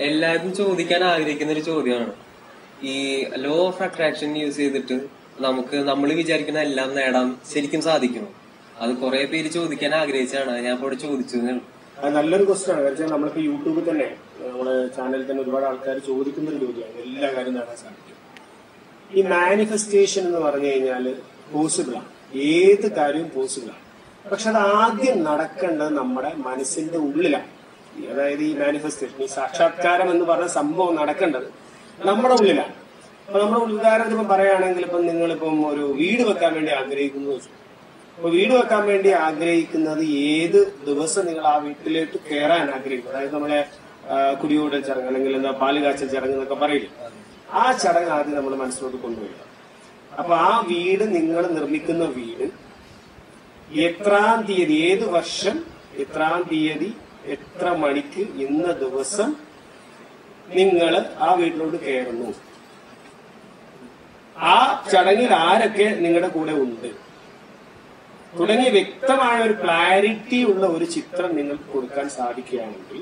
എല്ലാവരും ചോദിക്കാൻ ആഗ്രഹിക്കുന്ന ഒരു ചോദ്യമാണ് ഈ ലോ ഓഫ് അട്രാക്ഷൻ യൂസ് ചെയ്തിട്ട് നമുക്ക് നമ്മൾ വിചാരിക്കുന്ന എല്ലാം നേടാൻ ശരിക്കും സാധിക്കുമോ അത് കുറെ പേര് ചോദിക്കാൻ ആഗ്രഹിച്ചാണ് ഞാൻ ഇപ്പോൾ ഇവിടെ ചോദിച്ചു എന്നേ ഉള്ളൂ. അത് നല്ലൊരു ക്വസ്റ്റ്യൻ ആണ് കാരണം നമ്മളിപ്പോ യൂട്യൂബിൽ തന്നെ നമ്മളെ ചാനലിൽ തന്നെ ഒരുപാട് ആൾക്കാർ ചോദിക്കുന്ന ഒരു ചോദ്യമാണ് എല്ലാ കാര്യം നേടാൻ സാധിക്കും ഈ മാനിഫെസ്റ്റേഷൻ എന്ന് പറഞ്ഞു കഴിഞ്ഞാൽ പോസിബിൾ ആണ് ഏത് കാര്യവും പോസിബിൾ ആണ് പക്ഷെ അത് ആദ്യം നടക്കേണ്ടത് നമ്മുടെ മനസ്സിന്റെ ഉള്ളിലാണ് ഈ അതായത് ഈ മാനിഫെസ്റ്റേഷൻ ഈ സാക്ഷാത്കാരം എന്ന് പറഞ്ഞ സംഭവം നടക്കേണ്ടത് നമ്മുടെ ഉള്ളിലാണ് അപ്പൊ നമ്മൾ ഉദാഹരണത്തിന് ഇപ്പം പറയുകയാണെങ്കിൽ ഇപ്പം നിങ്ങളിപ്പം ഒരു വീട് വെക്കാൻ വേണ്ടി ആഗ്രഹിക്കുന്നു എന്ന് വെച്ചു അപ്പൊ വീട് വെക്കാൻ വേണ്ടി ആഗ്രഹിക്കുന്നത് ഏത് ദിവസം നിങ്ങൾ ആ വീട്ടിലേക്ക് കയറാൻ ആഗ്രഹിക്കും അതായത് നമ്മളെ ആ, കുടിയോടൽ ചടങ്ങ് അല്ലെങ്കിൽ എന്താ പാല് കാച്ചൽ ചടങ്ങ് എന്നൊക്കെ പറയില്ലേ ആ ചടങ്ങ് ആദ്യം നമ്മൾ മനസ്സിലോട്ട് കൊണ്ടുവരിക അപ്പൊ ആ വീട് നിങ്ങൾ നിർമ്മിക്കുന്ന വീട് എത്രാം തീയതി ഏത് വർഷം എത്രാം തീയതി എത്ര മണിക്ക് ഇന്ന ദിവസം നിങ്ങൾ ആ വീട്ടിലോട്ട് കയറുന്നു ആ ചടങ്ങിൽ ആരൊക്കെ നിങ്ങളുടെ കൂടെ ഉണ്ട് തുടങ്ങിയ വ്യക്തമായ ഒരു ക്ലാരിറ്റി ഉള്ള ഒരു ചിത്രം നിങ്ങൾക്ക് കൊടുക്കാൻ സാധിക്കുകയാണെങ്കിൽ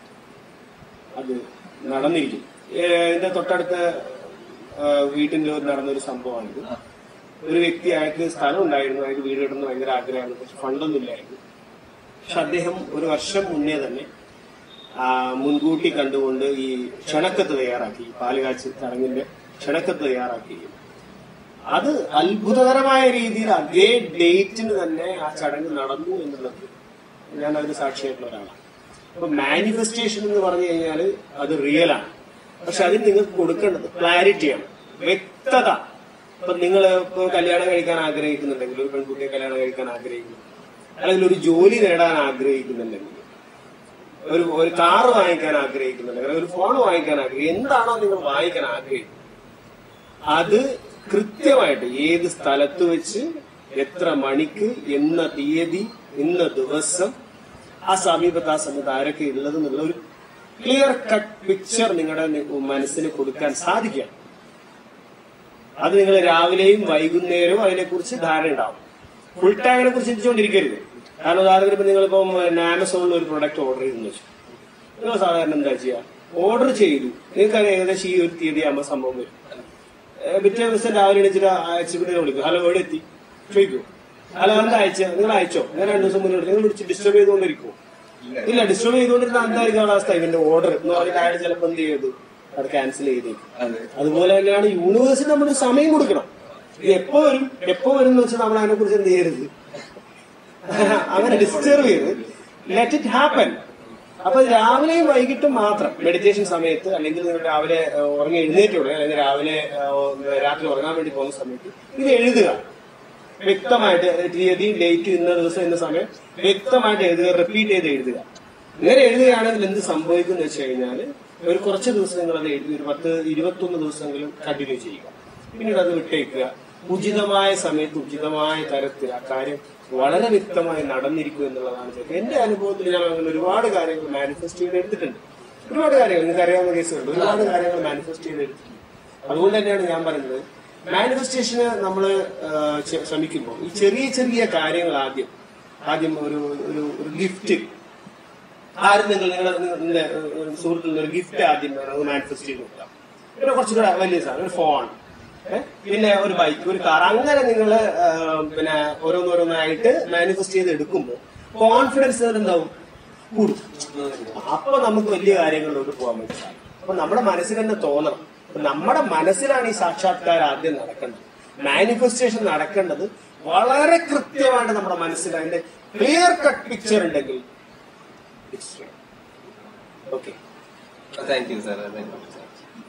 അത് നടന്നിരിക്കും ഏഹ് എന്റെ തൊട്ടടുത്ത ഏഹ് വീട്ടിന്റെ ഒരു നടന്നൊരു സംഭവമാണിത് ഒരു വ്യക്തി അയാൾക്ക് സ്ഥലം ഉണ്ടായിരുന്നു അയാൾക്ക് വീട് കിട്ടുന്ന ഭയങ്കര ആഗ്രഹമായിരുന്നു പക്ഷെ ഫണ്ടൊന്നും ഇല്ലായിരുന്നു പക്ഷെ അദ്ദേഹം ഒരു വർഷം മുന്നേ തന്നെ ആ, മുൻകൂട്ടി കണ്ടുകൊണ്ട് ഈ ക്ഷണക്കത്ത് തയ്യാറാക്കി പാലുകാച്ച് ചടങ്ങിന്റെ ക്ഷണക്കത്ത് തയ്യാറാക്കുകയും അത് അത്ഭുതകരമായ രീതിയിൽ അതേ ഡേറ്റിന് തന്നെ ആ ചടങ്ങ് നടന്നു എന്നുള്ളത് ഞാൻ അതിന് സാക്ഷിയായിട്ടുള്ള ഒരാളാണ് അപ്പൊ മാനിഫെസ്റ്റേഷൻ എന്ന് പറഞ്ഞു കഴിഞ്ഞാൽ അത് റിയൽ ആണ് പക്ഷെ അതിന് നിങ്ങൾക്ക് കൊടുക്കേണ്ടത് ക്ലാരിറ്റിയാണ് വ്യക്തത ഇപ്പൊ നിങ്ങൾ ഇപ്പൊ കല്യാണം കഴിക്കാൻ ആഗ്രഹിക്കുന്നുണ്ടെങ്കിൽ ഒരു പെൺകുട്ടിയെ കല്യാണം കഴിക്കാൻ ആഗ്രഹിക്കുന്നു അല്ലെങ്കിൽ ഒരു ജോലി നേടാൻ ആഗ്രഹിക്കുന്നുണ്ടെങ്കിൽ ഒരു ഒരു കാറ് വാങ്ങിക്കാൻ ആഗ്രഹിക്കുന്നുണ്ടെങ്കിൽ അല്ലെങ്കിൽ ഒരു ഫോൺ വാങ്ങിക്കാൻ ആഗ്രഹിക്കും എന്താണോ നിങ്ങൾ വാങ്ങിക്കാൻ ആഗ്രഹിക്കുന്നത് അത് കൃത്യമായിട്ട് ഏത് സ്ഥലത്ത് വെച്ച് എത്ര മണിക്ക് എന്ന തീയതി ഇന്ന ദിവസം ആ സമീപത്ത് ആ സമയത്ത് ആരൊക്കെ ഉള്ളത് എന്നുള്ള ഒരു ക്ലിയർ കട്ട് പിക്ചർ നിങ്ങളുടെ നി- മനസ്സിന് കൊടുക്കാൻ സാധിക്കണം അത് നിങ്ങൾ രാവിലെയും വൈകുന്നേരവും അതിനെക്കുറിച്ച് ധാരണ ഉണ്ടാവും ഫുൾ ടൈം അതിനെ കുറിച്ച് ചിന്തിച്ചുകൊണ്ടിരിക്കരുത് കാരണം ഉദാഹരണത്തിന് ഇപ്പൊ നിങ്ങളിപ്പം ആമസോണിൽ ഒരു പ്രൊഡക്റ്റ് ഓർഡർ ചെയ്തെന്ന് വെച്ചു നിങ്ങൾ സാധാരണ എന്താ ചെയ്യുക ഓർഡർ ചെയ്തു നിങ്ങൾക്ക് ഏകദേശം ഈ ഒരു തീയതി ആകുമ്പോൾ സംഭവം വരും ഏഹ് പിറ്റേ ദിവസം രാവിലെ എണീച്ചിട്ട് അയച്ചിട്ട് വിളിക്കും ഹലോ എവിടെ എത്തി ചോദിക്കൂ ഹലോ എന്താ അയച്ച നിങ്ങൾ അയച്ചോ ഞാൻ രണ്ടു ദിവസം മുന്നേ വിളിച്ചു. നിങ്ങൾ വിളിച്ച് ഡിസ്റ്റർബ് ചെയ്തുകൊണ്ടിരിക്കുമോ ഇല്ല ഡിസ്റ്റർബ് ചെയ്തുകൊണ്ടിരുന്ന എന്തായിരിക്കും അവിടെ അവസ്ഥ ഇവന്റെ ഓർഡർ എന്ന് പറഞ്ഞിട്ട് അയാൾ ചിലപ്പോൾ എന്ത് ചെയ്തു അത് ക്യാൻസൽ ചെയ്തേക്കും അതുപോലെ തന്നെയാണ് യൂണിവേഴ്സിന് നമ്മൾ സമയം കൊടുക്കണം ഇത് എപ്പോ വരും എപ്പോ വരും എന്ന് വെച്ചാൽ നമ്മൾ അതിനെ കുറിച്ച് എന്ത് ചെയ്യരുത് അങ്ങനെ ഡിസ്റ്റർബ് ചെയ്ത് ലെറ്റ് ഇറ്റ് ഹാപ്പൻ അപ്പൊ രാവിലെയും വൈകിട്ടും മാത്രം മെഡിറ്റേഷൻ സമയത്ത് അല്ലെങ്കിൽ നിങ്ങൾ രാവിലെ ഏഹ്, ഉറങ്ങി എഴുന്നേറ്റോടെ അല്ലെങ്കിൽ രാവിലെ ഏഹ്, രാത്രി ഉറങ്ങാൻ വേണ്ടി പോകുന്ന സമയത്ത് ഇത് എഴുതുക വ്യക്തമായിട്ട് തീയതി ഡേറ്റ് ഇന്ന ദിവസം ഇന്ന സമയം വ്യക്തമായിട്ട് എഴുതുക റിപ്പീറ്റ് ചെയ്ത് എഴുതുക ഇങ്ങനെ എഴുതുകയാണെങ്കിൽ എന്ത് സംഭവിക്കും എന്ന് വെച്ച് കഴിഞ്ഞാൽ ഒരു കുറച്ച് ദിവസം നിങ്ങൾ അത് എഴുതി ഒരു പത്ത് ഇരുപത്തൊന്ന് ദിവസമെങ്കിലും കണ്ടിന്യൂ ചെയ്യുക പിന്നീട് അത് വിട്ടേക്കുക ഉചിതമായ സമയത്ത് ഉചിതമായ തരത്തിൽ ആ കാര്യം വളരെ വ്യക്തമായി നടന്നിരിക്കും എന്നുള്ളതാണ് ശരി. എന്റെ അനുഭവത്തിൽ ഞാൻ അങ്ങനെ ഒരുപാട് കാര്യങ്ങൾ മാനിഫെസ്റ്റ് ചെയ്ത് എടുത്തിട്ടുണ്ട് ഒരുപാട് കാര്യങ്ങൾ നിങ്ങൾക്ക് അറിയാവുന്ന കേസുകളുണ്ട് ഒരുപാട് കാര്യങ്ങൾ മാനിഫെസ്റ്റ് ചെയ്ത് എടുത്തിട്ടുണ്ട് അതുകൊണ്ട് തന്നെയാണ് ഞാൻ പറയുന്നത് മാനിഫെസ്റ്റേഷന് നമ്മൾ ശ്രമിക്കുമ്പോൾ ഈ ചെറിയ ചെറിയ കാര്യങ്ങൾ ആദ്യം ആദ്യം ഒരു ഒരു ഒരു ഗിഫ്റ്റ് ആരും നിങ്ങൾ നിങ്ങളുടെ നിങ്ങളുടെ ഒരു സുഹൃത്തിൽ നിന്ന് ഒരു ഗിഫ്റ്റ് ആദ്യം മാനിഫെസ്റ്റ് ചെയ്ത് നോക്കാം പിന്നെ കുറച്ചുകൂടെ വലിയ സാധനം ഒരു ഫോൺ പിന്നെ ഒരു ബൈക്ക് ഒരു കാർ അങ്ങനെ നിങ്ങൾ പിന്നെ ഓരോന്നോരോന്നായിട്ട് മാനിഫെസ്റ്റ് ചെയ്ത് എടുക്കുമ്പോൾ കോൺഫിഡൻസ് എന്താവും കൂടും അപ്പൊ നമുക്ക് വലിയ കാര്യങ്ങളിലോട്ട് പോകാൻ വേണ്ടി സാധിക്കും അപ്പൊ നമ്മുടെ മനസ്സിൽ തന്നെ തോന്നണം അപ്പൊ നമ്മുടെ മനസ്സിലാണ് ഈ സാക്ഷാത്കാരം ആദ്യം നടക്കേണ്ടത് മാനിഫെസ്റ്റേഷൻ നടക്കേണ്ടത് വളരെ കൃത്യമായിട്ട് നമ്മുടെ മനസ്സിൽ അതിന്റെ ക്ലിയർ കട്ട് പിക്ചർ ഉണ്ടെങ്കിൽ okay thank you sir thank U